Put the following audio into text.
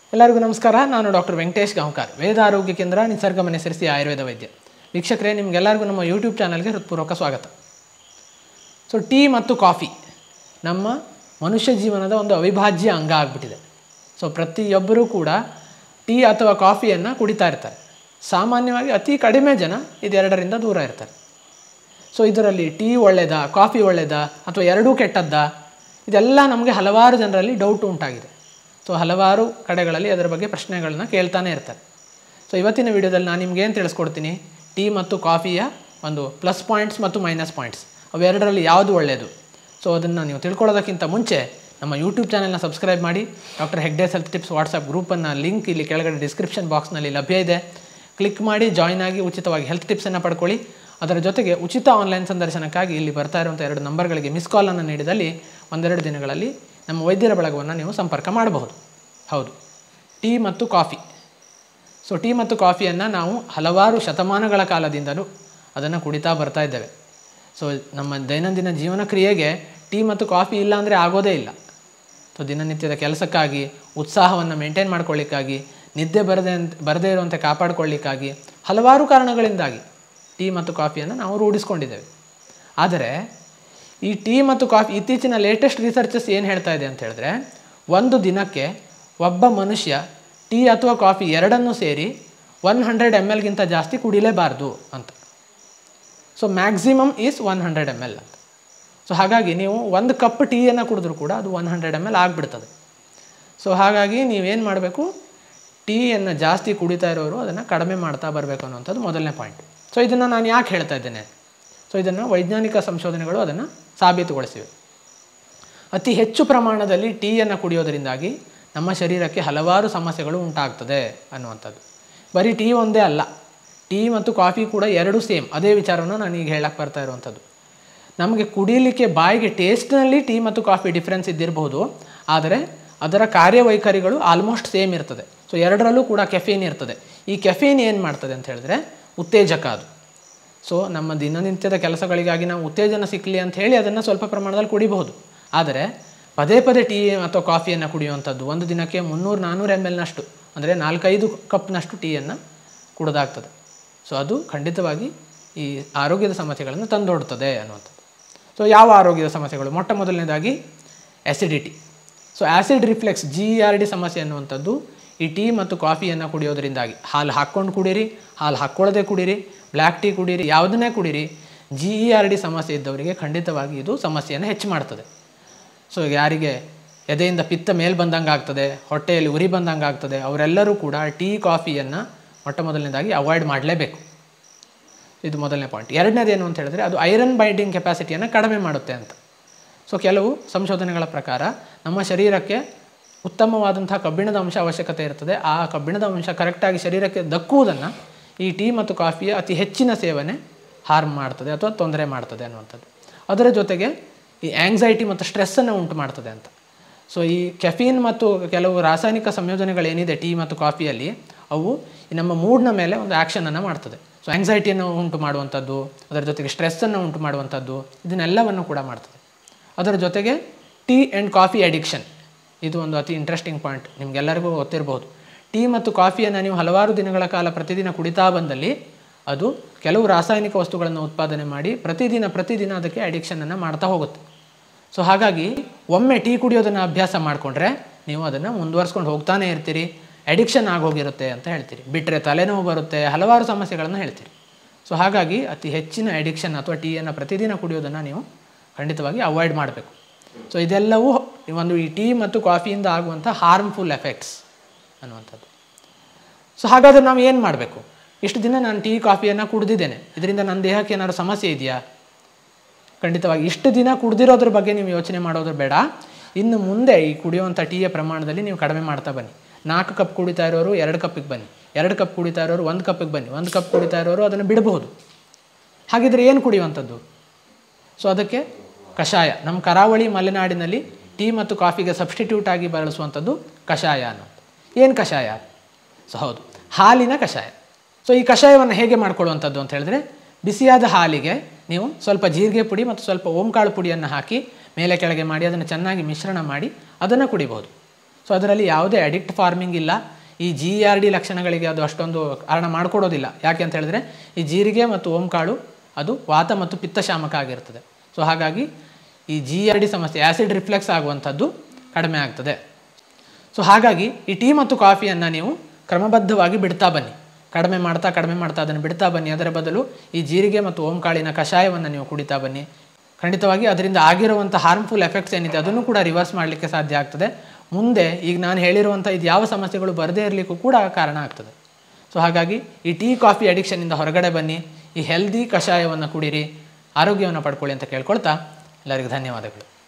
ಎಲ್ಲರಿಗೂ ನಮಸ್ಕಾರ ನಾನು ಡಾಕ್ಟರ್ ವೆಂಕಟೇಶ್ ಗಾಂವ್ಕರ್ ವೇದ ಆರೋಗ್ಯ ಕೇಂದ್ರ ನಿಸರ್ಗ ಮನೆಸರಿಸಿ ಆಯುರ್ವೇದ ವೈದ್ಯ ವೀಕ್ಷಕರೇ ನಿಮಗೆಲ್ಲರಿಗೂ ನಮ್ಮ ಯೂಟ್ಯೂಬ್ ಚಾನಲ್ಗೆ ಹೃತ್ಪೂರ್ವಕ ಸ್ವಾಗತ ಸೊ ಟೀ ಮತ್ತು ಕಾಫಿ ನಮ್ಮ ಮನುಷ್ಯ ಜೀವನದ ಒಂದು ಅವಿಭಾಜ್ಯ ಅಂಗ ಆಗಿಬಿಟ್ಟಿದೆ ಸೊ ಪ್ರತಿಯೊಬ್ಬರೂ ಕೂಡ ಟೀ ಅಥವಾ ಕಾಫಿಯನ್ನು ಕುಡಿತಾ ಇರ್ತಾರೆ ಸಾಮಾನ್ಯವಾಗಿ ಅತಿ ಕಡಿಮೆ ಜನ ಇದೆರಡರಿಂದ ದೂರ ಇರ್ತಾರೆ ಸೊ ಇದರಲ್ಲಿ ಟೀ ಒಳ್ಳೆಯದಾ ಕಾಫಿ ಒಳ್ಳೆಯದಾ ಅಥವಾ ಎರಡೂ ಕೆಟ್ಟದ್ದಾ ಇದೆಲ್ಲ ನಮಗೆ ಹಲವಾರು ಜನರಲ್ಲಿ ಡೌಟ್ ಉಂಟಾಗಿದೆ ಸೊ ಹಲವಾರು ಕಡೆಗಳಲ್ಲಿ ಅದರ ಬಗ್ಗೆ ಪ್ರಶ್ನೆಗಳನ್ನ ಕೇಳ್ತಾನೆ ಇರ್ತಾರೆ ಸೊ ಇವತ್ತಿನ ವಿಡಿಯೋದಲ್ಲಿ ನಾನು ನಿಮ್ಗೆ ಏನು ತಿಳಿಸ್ಕೊಡ್ತೀನಿ ಟೀ ಮತ್ತು ಕಾಫಿಯ ಒಂದು ಪ್ಲಸ್ ಪಾಯಿಂಟ್ಸ್ ಮತ್ತು ಮೈನಸ್ ಪಾಯಿಂಟ್ಸ್ ಅವೆರಡರಲ್ಲಿ ಯಾವುದು ಒಳ್ಳೆಯದು ಸೊ ಅದನ್ನು ನೀವು ತಿಳ್ಕೊಳ್ಳೋದಕ್ಕಿಂತ ಮುಂಚೆ ನಮ್ಮ ಯೂಟ್ಯೂಬ್ ಚಾನಲ್ನ ಸಬ್ಸ್ಕ್ರೈಬ್ ಮಾಡಿ doctor Hegde's health tips WhatsApp ಗ್ರೂಪನ್ನು ಲಿಂಕ್ ಇಲ್ಲಿ ಕೆಳಗಡೆ ಡಿಸ್ಕ್ರಿಪ್ಷನ್ ಬಾಕ್ಸ್ನಲ್ಲಿ ಲಭ್ಯ ಇದೆ ಕ್ಲಿಕ್ ಮಾಡಿ ಜಾಯ್ನ್ ಆಗಿ ಉಚಿತವಾಗಿ ಹೆಲ್ತ್ ಟಿಪ್ಸನ್ನು ಪಡ್ಕೊಳ್ಳಿ ಅದರ ಜೊತೆಗೆ ಉಚಿತ ಆನ್ಲೈನ್ ಸಂದರ್ಶನಕ್ಕಾಗಿ ಇಲ್ಲಿ ಬರ್ತಾ ಇರುವಂಥ ಎರಡು ನಂಬರ್ಗಳಿಗೆ ಮಿಸ್ ಕಾಲನ್ನು ನೀಡಿದಲ್ಲಿ ಒಂದೆರಡು ದಿನಗಳಲ್ಲಿ ನಮ್ಮ ವೈದ್ಯರ ಬಳಗವನ್ನು ನೀವು ಸಂಪರ್ಕ ಮಾಡಬಹುದು ಹೌದು ಟೀ ಮತ್ತು ಕಾಫಿ ಸೊ ಟೀ ಮತ್ತು ಕಾಫಿಯನ್ನು ನಾವು ಹಲವಾರು ಶತಮಾನಗಳ ಕಾಲದಿಂದಲೂ ಅದನ್ನು ಕುಡಿತಾ ಬರ್ತಾ ಇದ್ದೇವೆ ಸೊ ನಮ್ಮ ದೈನಂದಿನ ಜೀವನ ಕ್ರಿಯೆಗೆ ಟೀ ಮತ್ತು ಕಾಫಿ ಇಲ್ಲ ಅಂದರೆ ಆಗೋದೇ ಇಲ್ಲ ಸೊ ದಿನನಿತ್ಯದ ಕೆಲಸಕ್ಕಾಗಿ ಉತ್ಸಾಹವನ್ನು ಮೇಂಟೈನ್ ಮಾಡ್ಕೊಳ್ಳಿಕ್ಕಾಗಿ ನಿದ್ದೆ ಬರದೆ ಬರದೇ ಇರುವಂತೆ ಕಾಪಾಡಿಕೊಳ್ಳಿಕ್ಕಾಗಿ ಹಲವಾರು ಕಾರಣಗಳಿಂದಾಗಿ ಟೀ ಮತ್ತು ಕಾಫಿಯನ್ನು ನಾವು ರೂಢಿಸ್ಕೊಂಡಿದ್ದೇವೆ ಆದರೆ ಈ ಟೀ ಮತ್ತು ಕಾಫಿ ಇತ್ತೀಚಿನ ಲೇಟೆಸ್ಟ್ ರಿಸರ್ಚಸ್ ಏನು ಹೇಳ್ತಾ ಇದೆ ಅಂತ ಹೇಳಿದ್ರೆ ಒಂದು ದಿನಕ್ಕೆ ಒಬ್ಬ ಮನುಷ್ಯ ಟೀ ಅಥವಾ ಕಾಫಿ ಎರಡನ್ನೂ ಸೇರಿ ಒನ್ ಹಂಡ್ರೆಡ್ ಎಮ್ ಎಲ್ಗಿಂತ ಜಾಸ್ತಿ ಕುಡಿಲೇಬಾರ್ದು ಅಂತ so maximum is one hundred M L ಅಂತ ಸೊ ಹಾಗಾಗಿ ನೀವು ಒಂದು ಕಪ್ ಟೀಯನ್ನು ಕುಡಿದ್ರೂ ಕೂಡ ಅದು ಒನ್ ಹಂಡ್ರೆಡ್ ಎಮ್ ಎಲ್ ಆಗಿಬಿಡ್ತದೆ ಸೊ ಹಾಗಾಗಿ ನೀವೇನು ಮಾಡಬೇಕು ಟೀಯನ್ನು ಜಾಸ್ತಿ ಕುಡಿತಾ ಇರೋರು ಅದನ್ನು ಕಡಿಮೆ ಮಾಡ್ತಾ ಬರಬೇಕು ಅನ್ನುವಂಥದ್ದು ಮೊದಲನೇ ಪಾಯಿಂಟ್ ಸೊ ಇದನ್ನು ನಾನು ಯಾಕೆ ಹೇಳ್ತಾ ಇದ್ದೇನೆ ಸೊ ಇದನ್ನು ವೈಜ್ಞಾನಿಕ ಸಂಶೋಧನೆಗಳು ಅದನ್ನು ಸಾಬೀತುಗೊಳಿಸಿವೆ ಅತಿ ಹೆಚ್ಚು ಪ್ರಮಾಣದಲ್ಲಿ ಟೀಯನ್ನು ಕುಡಿಯೋದರಿಂದಾಗಿ ನಮ್ಮ ಶರೀರಕ್ಕೆ ಹಲವಾರು ಸಮಸ್ಯೆಗಳು ಉಂಟಾಗ್ತದೆ ಅನ್ನುವಂಥದ್ದು ಬರೀ ಟೀ ಒಂದೇ ಅಲ್ಲ ಟೀ ಮತ್ತು ಕಾಫಿ ಕೂಡ ಎರಡೂ ಸೇಮ್ ಅದೇ ವಿಚಾರವನ್ನು ನಾನು ಈಗ ಹೇಳಕ್ಕೆ ಬರ್ತಾ ಇರುವಂಥದ್ದು ನಮಗೆ ಕುಡಿಯಲಿಕ್ಕೆ ಬಾಯಿಗೆ ಟೇಸ್ಟ್ನಲ್ಲಿ ಟೀ ಮತ್ತು ಕಾಫಿ ಡಿಫ್ರೆನ್ಸ್ ಇದ್ದಿರಬಹುದು ಆದರೆ ಅದರ ಕಾರ್ಯವೈಖರಿಗಳು ಆಲ್ಮೋಸ್ಟ್ ಸೇಮ್ ಇರ್ತದೆ ಸೊ ಎರಡರಲ್ಲೂ ಕೂಡ ಕೆಫೀನ್ ಇರ್ತದೆ ಈ ಕೆಫೀನ್ ಏನು ಮಾಡ್ತದೆ ಅಂತ ಹೇಳಿದ್ರೆ ಉತ್ತೇಜಕ ಅದು ಸೊ ನಮ್ಮ ದಿನನಿತ್ಯದ ಕೆಲಸಗಳಿಗಾಗಿ ನಾವು ಉತ್ತೇಜನ ಸಿಕ್ಕಲಿ ಅಂತ ಹೇಳಿ ಅದನ್ನು ಸ್ವಲ್ಪ ಪ್ರಮಾಣದಲ್ಲಿ ಕುಡಿಬಹುದು ಆದರೆ ಪದೇ ಪದೇ ಟೀ ಅಥವಾ ಕಾಫಿಯನ್ನು ಕುಡಿಯುವಂಥದ್ದು ಒಂದು ದಿನಕ್ಕೆ ಮುನ್ನೂರು ನಾನ್ನೂರು ಎಮ್ ಎಲ್ನಷ್ಟು ಅಂದರೆ ನಾಲ್ಕೈದು ಕಪ್ನಷ್ಟು ಟೀಯನ್ನು ಕುಡಿದಾಗ್ತದೆ ಸೊ ಅದು ಖಂಡಿತವಾಗಿ ಈ ಆರೋಗ್ಯದ ಸಮಸ್ಯೆಗಳನ್ನು ತಂದೊಡ್ತದೆ ಅನ್ನುವಂಥದ್ದು ಸೊ ಯಾವ ಆರೋಗ್ಯದ ಸಮಸ್ಯೆಗಳು ಮೊಟ್ಟ ಮೊದಲನೇದಾಗಿ acidity so acid reflux G R D ಸಮಸ್ಯೆ ಅನ್ನುವಂಥದ್ದು ಈ ಟೀ ಮತ್ತು ಕಾಫಿಯನ್ನು ಕುಡಿಯೋದರಿಂದಾಗಿ ಹಾಲು ಹಾಕ್ಕೊಂಡು ಕುಡೀರಿ ಹಾಲು ಹಾಕ್ಕೊಳ್ಳದೆ ಕುಡೀರಿ ಬ್ಲ್ಯಾಕ್ ಟೀ ಕುಡೀರಿ ಯಾವುದನ್ನೇ ಕುಡೀರಿ ಜಿ ಇ ಆರ್ ಡಿ ಸಮಸ್ಯೆ ಇದ್ದವರಿಗೆ ಖಂಡಿತವಾಗಿ ಇದು ಸಮಸ್ಯೆಯನ್ನು ಹೆಚ್ಚು ಮಾಡ್ತದೆ ಸೊ ಯಾರಿಗೆ ಎದೆಯಿಂದ ಪಿತ್ತ ಮೇಲೆ ಬಂದಂಗೆ ಆಗ್ತದೆ ಹೊಟ್ಟೆಯಲ್ಲಿ ಉರಿ ಬಂದಂಗೆ ಆಗ್ತದೆ ಅವರೆಲ್ಲರೂ ಕೂಡ ಟೀ ಕಾಫಿಯನ್ನು ಮೊಟ್ಟ ಮೊದಲನೇದಾಗಿ ಅವಾಯ್ಡ್ ಮಾಡಲೇಬೇಕು ಇದು ಮೊದಲನೇ ಪಾಯಿಂಟ್ ಎರಡನೇದೇನು ಅಂತ ಹೇಳಿದ್ರೆ ಅದು ಐರನ್ ಬೈಂಡಿಂಗ್ ಕೆಪಾಸಿಟಿಯನ್ನು ಕಡಿಮೆ ಮಾಡುತ್ತೆ ಅಂತ ಸೊ ಕೆಲವು ಸಂಶೋಧನೆಗಳ ಪ್ರಕಾರ ನಮ್ಮ ಶರೀರಕ್ಕೆ ಉತ್ತಮವಾದಂಥ ಕಬ್ಬಿಣದ ಅಂಶ ಅವಶ್ಯಕತೆ ಇರ್ತದೆ ಆ ಕಬ್ಬಿಣದ ಅಂಶ ಕರೆಕ್ಟಾಗಿ ಶರೀರಕ್ಕೆ ದಕ್ಕುವುದನ್ನು ಈ ಟೀ ಮತ್ತು ಕಾಫಿಯ ಅತಿ ಹೆಚ್ಚಿನ ಸೇವನೆ ಹಾರ್ಮ್ ಮಾಡ್ತದೆ ಅಥವಾ ತೊಂದರೆ ಮಾಡ್ತದೆ ಅನ್ನುವಂಥದ್ದು ಅದರ ಜೊತೆಗೆ ಈ ಆ್ಯಂಗ್ಸೈಟಿ ಮತ್ತು ಸ್ಟ್ರೆಸ್ಸನ್ನು ಉಂಟು ಮಾಡ್ತದೆ ಅಂತ ಸೊ ಈ ಕೆಫೀನ್ ಮತ್ತು ಕೆಲವು ರಾಸಾಯನಿಕ ಸಂಯೋಜನೆಗಳೇನಿದೆ ಟೀ ಮತ್ತು ಕಾಫಿಯಲ್ಲಿ ಅವು ಈ ನಮ್ಮ ಮೂಡ್ನ ಮೇಲೆ ಒಂದು ಆ್ಯಕ್ಷನನ್ನು ಮಾಡ್ತದೆ ಸೊ ಆ್ಯಂಗ್ಸೈಟಿಯನ್ನು ಉಂಟು ಮಾಡುವಂಥದ್ದು ಅದರ ಜೊತೆಗೆ ಸ್ಟ್ರೆಸ್ಸನ್ನು ಉಂಟು ಮಾಡುವಂಥದ್ದು ಇದನ್ನೆಲ್ಲವನ್ನು ಕೂಡ ಮಾಡ್ತದೆ ಅದರ ಜೊತೆಗೆ ಟೀ ಆ್ಯಂಡ್ ಕಾಫಿ ಅಡಿಕ್ಷನ್ ಇದು ಒಂದು ಅತಿ ಇಂಟ್ರೆಸ್ಟಿಂಗ್ ಪಾಯಿಂಟ್ ನಿಮಗೆಲ್ಲರಿಗೂ ಗೊತ್ತಿರಬಹುದು ಟೀ ಮತ್ತು ಕಾಫಿಯನ್ನು ನೀವು ಹಲವಾರು ದಿನಗಳ ಕಾಲ ಪ್ರತಿದಿನ ಕುಡಿತಾ ಬಂದಲ್ಲಿ ಅದು ಕೆಲವು ರಾಸಾಯನಿಕ ವಸ್ತುಗಳನ್ನು ಉತ್ಪಾದನೆ ಮಾಡಿ ಪ್ರತಿದಿನ ಪ್ರತಿದಿನ ಅದಕ್ಕೆ ಅಡಿಕ್ಷನನ್ನು ಮಾಡ್ತಾ ಹೋಗುತ್ತೆ ಸೊ ಹಾಗಾಗಿ ಒಮ್ಮೆ ಟೀ ಕುಡಿಯೋದನ್ನು ಅಭ್ಯಾಸ ಮಾಡಿಕೊಂಡ್ರೆ ನೀವು ಅದನ್ನು ಮುಂದುವರ್ಸ್ಕೊಂಡು ಹೋಗ್ತಾನೆ ಇರ್ತೀರಿ ಅಡಿಕ್ಷನ್ ಆಗೋಗಿರುತ್ತೆ ಅಂತ ಹೇಳ್ತೀರಿ ಬಿಟ್ಟರೆ ತಲೆನೋವು ಬರುತ್ತೆ ಹಲವಾರು ಸಮಸ್ಯೆಗಳನ್ನು ಹೇಳ್ತೀರಿ ಸೊ ಹಾಗಾಗಿ ಅತಿ ಹೆಚ್ಚಿನ ಅಡಿಕ್ಷನ್ ಅಥವಾ ಟೀಯನ್ನು ಪ್ರತಿದಿನ ಕುಡಿಯೋದನ್ನು ನೀವು ಖಂಡಿತವಾಗಿ ಅವಾಯ್ಡ್ ಮಾಡಬೇಕು ಸೊ ಇದೆಲ್ಲವೂ ಒಂದು ಈ ಟೀ ಮತ್ತು ಕಾಫಿಯಿಂದ ಆಗುವಂಥ ಹಾರ್ಮ್ಫುಲ್ ಎಫೆಕ್ಟ್ಸ್ ಅನ್ನುವಂಥದ್ದು ಸೊ ಹಾಗಾದರೆ ನಾವು ಏನು ಮಾಡಬೇಕು ಇಷ್ಟು ದಿನ ನಾನು ಟೀ ಕಾಫಿಯನ್ನು ಕುಡಿದಿದ್ದೇನೆ ಇದರಿಂದ ನನ್ನ ದೇಹಕ್ಕೆ ಏನಾದರೂ ಸಮಸ್ಯೆ ಇದೆಯಾ ಖಂಡಿತವಾಗಿ ಇಷ್ಟು ದಿನ ಕುಡ್ದಿರೋದ್ರ ಬಗ್ಗೆ ನೀವು ಯೋಚನೆ ಮಾಡೋದ್ರ ಬೇಡ ಇನ್ನು ಮುಂದೆ ಈ ಕುಡಿಯುವಂಥ ಟೀಯ ಪ್ರಮಾಣದಲ್ಲಿ ನೀವು ಕಡಿಮೆ ಮಾಡ್ತಾ ಬನ್ನಿ ನಾಲ್ಕು ಕಪ್ ಕುಡಿತಾ ಇರೋರು ಎರಡು ಕಪ್ಪಿಗೆ ಬನ್ನಿ ಎರಡು ಕಪ್ ಕುಡಿತಾ ಇರೋರು ಒಂದು ಕಪ್ಪಿಗೆ ಬನ್ನಿ ಒಂದು ಕಪ್ ಕುಡಿತಾ ಇರೋರು ಅದನ್ನು ಬಿಡಬಹುದು ಹಾಗಿದ್ರೆ ಏನು ಕುಡಿಯುವಂಥದ್ದು ಸೊ ಅದಕ್ಕೆ ಕಷಾಯ ನಮ್ಮ ಕರಾವಳಿ ಮಲೆನಾಡಿನಲ್ಲಿ ಟೀ ಮತ್ತು ಕಾಫಿಗೆ ಸಬ್ಸ್ಟಿಟ್ಯೂಟ್ ಆಗಿ ಬಳಸುವಂಥದ್ದು ಕಷಾಯ ಅನ್ನೋದು ಏನು ಕಷಾಯ ಸೊ ಹೌದು ಹಾಲಿನ ಕಷಾಯ ಸೊ ಈ ಕಷಾಯವನ್ನು ಹೇಗೆ ಮಾಡ್ಕೊಳ್ಳುವಂಥದ್ದು ಅಂತ ಹೇಳಿದ್ರೆ ಬಿಸಿಯಾದ ಹಾಲಿಗೆ ನೀವು ಸ್ವಲ್ಪ ಜೀರಿಗೆ ಪುಡಿ ಮತ್ತು ಸ್ವಲ್ಪ ಓಂಕಾಳು ಪುಡಿಯನ್ನು ಹಾಕಿ ಮೇಲೆ ಕೆಳಗೆ ಮಾಡಿ ಅದನ್ನು ಚೆನ್ನಾಗಿ ಮಿಶ್ರಣ ಮಾಡಿ ಅದನ್ನು ಕುಡಿಬೋದು ಸೊ ಅದರಲ್ಲಿ ಯಾವುದೇ ಅಡಿಕ್ಟ್ ಫಾರ್ಮಿಂಗ್ ಇಲ್ಲ ಈ ಜಿ ಆರ್ ಡಿ ಲಕ್ಷಣಗಳಿಗೆ ಅದು ಅಷ್ಟೊಂದು ಕಾರಣ ಮಾಡಿಕೊಡೋದಿಲ್ಲ ಯಾಕೆ ಅಂತ ಹೇಳಿದ್ರೆ ಈ ಜೀರಿಗೆ ಮತ್ತು ಓಂಕಾಳು ಅದು ವಾತ ಮತ್ತು ಪಿತ್ತಶಾಮಕ ಆಗಿರ್ತದೆ ಸೊ ಹಾಗಾಗಿ ಈ ಜಿ ಆರ್ ಡಿ ಸಮಸ್ಯೆ ಆ್ಯಸಿಡ್ ರಿಫ್ಲೆಕ್ಸ್ ಆಗುವಂಥದ್ದು ಕಡಿಮೆ ಆಗ್ತದೆ ಸೊ ಹಾಗಾಗಿ ಈ ಟೀ ಮತ್ತು ಕಾಫಿಯನ್ನು ನೀವು ಕ್ರಮಬದ್ಧವಾಗಿ ಬಿಡ್ತಾ ಬನ್ನಿ ಕಡಿಮೆ ಮಾಡ್ತಾ ಕಡಿಮೆ ಮಾಡ್ತಾ ಅದನ್ನು ಬಿಡ್ತಾ ಬನ್ನಿ ಅದರ ಬದಲು ಈ ಜೀರಿಗೆ ಮತ್ತು ಓಂಕಾಳಿನ ಕಷಾಯವನ್ನು ನೀವು ಕುಡಿತಾ ಬನ್ನಿ ಖಂಡಿತವಾಗಿ ಅದರಿಂದ ಆಗಿರುವಂಥ ಹಾರ್ಮ್ಫುಲ್ ಎಫೆಕ್ಟ್ಸ್ ಏನಿದೆ ಅದನ್ನು ಕೂಡ ರಿವರ್ಸ್ ಮಾಡಲಿಕ್ಕೆ ಸಾಧ್ಯ ಆಗ್ತದೆ ಮುಂದೆ ಈಗ ನಾನು ಹೇಳಿರುವಂಥ ಇದು ಯಾವ ಸಮಸ್ಯೆಗಳು ಬರದೇ ಇರಲಿಕ್ಕೂ ಕೂಡ ಕಾರಣ ಆಗ್ತದೆ ಸೊ ಹಾಗಾಗಿ ಈ ಟೀ ಕಾಫಿ ಅಡಿಕ್ಷನಿಂದ ಹೊರಗಡೆ ಬನ್ನಿ ಈ ಹೆಲ್ದಿ ಕಷಾಯವನ್ನು ಕುಡೀರಿ ಆರೋಗ್ಯವನ್ನು ಪಡ್ಕೊಳ್ಳಿ ಅಂತ ಕೇಳ್ಕೊಳ್ತಾ ಎಲ್ಲರಿಗೂ ಧನ್ಯವಾದಗಳು